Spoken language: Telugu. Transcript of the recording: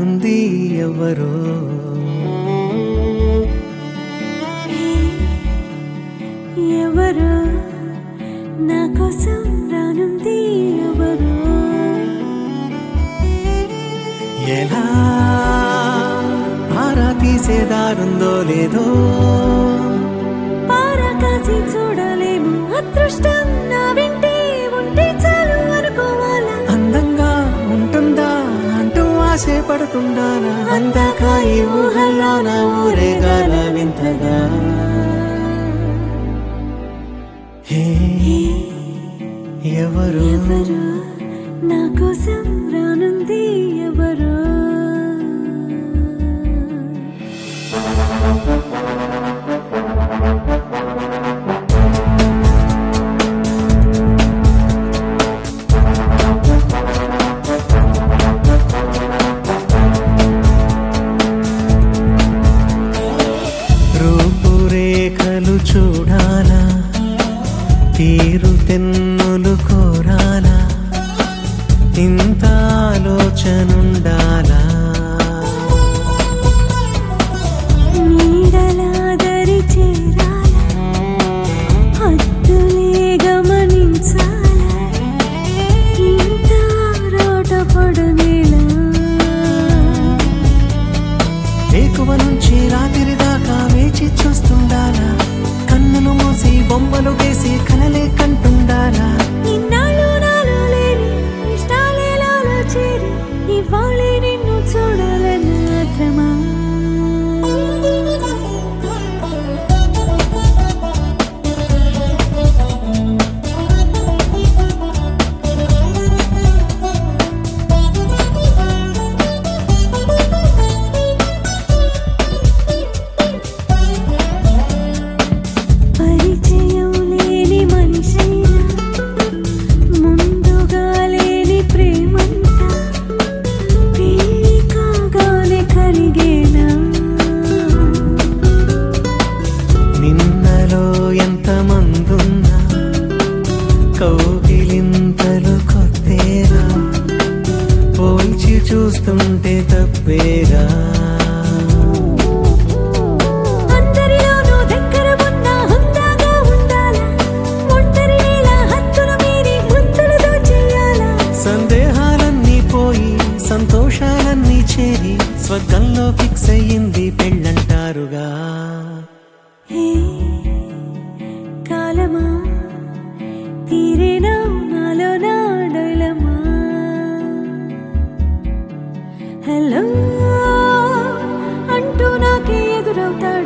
రానుంది ఎవరో ఎవరో నా కోసం రానుంది ఎవరో ఎలా ఆరా తీసేదారుందో లేదో పారా కాసి చూడలేము అదృష్టం నా వెంటే ఉంటే చాలు అనుకోవాలా అందంగా ఉంటుందా అంటూ ఆశే పడుతుండానా అందాక ఈ ఊహల్లో నా ఊరేగాల వింతగా హే ఎవరు ఎవరో నా కోసం రానుంది ఎవరో రూపురేఖలు చూడాలా తీరు తెన్నులు కోరాలా ఇంత ఆలోచనుండాలా నీడలాదరి చేరాలా హద్దులే గమనించాలా ఇంత రోట పడనేలా వేకువ నుంచి రాత్రి దాకా వేచి చూస్తుండాలా కన్నులు మూసి బొమ్మలు వేసి కలలే కంటుండాలా ఇన్నాళ్ళు నాలో లేని ఇష్టాలే నాలో చేరి ఇవాళే నిన్ను చూడాలన్న ఆత్రమా పరిచయం లేని మనిషైనా ముందుగా లేని ప్రేమంతా పెళ్లి కాగానే కలిగేనా నిన్నలో ఎంత మందున్నా కౌగిలింతలు కొత్తేరా పోల్చి చూస్తుంటే తప్పేరా అందరిలోనూ దగ్గర ఉన్న హుందాగా ఉండాలా ఒంటరి వేళ హద్దులు మీరి ముద్దులతో చేయాలా సందేహాలన్నీ పోయి సంతోషాలన్నీ చేరి స్వర్గంలో ఫిక్స్ అయ్యింది పెళ్ళంటారుగా హే కాలమా తీరేనా నాలో నా డైలమా హలో అంటూ నాకే ఎదురవుతాడు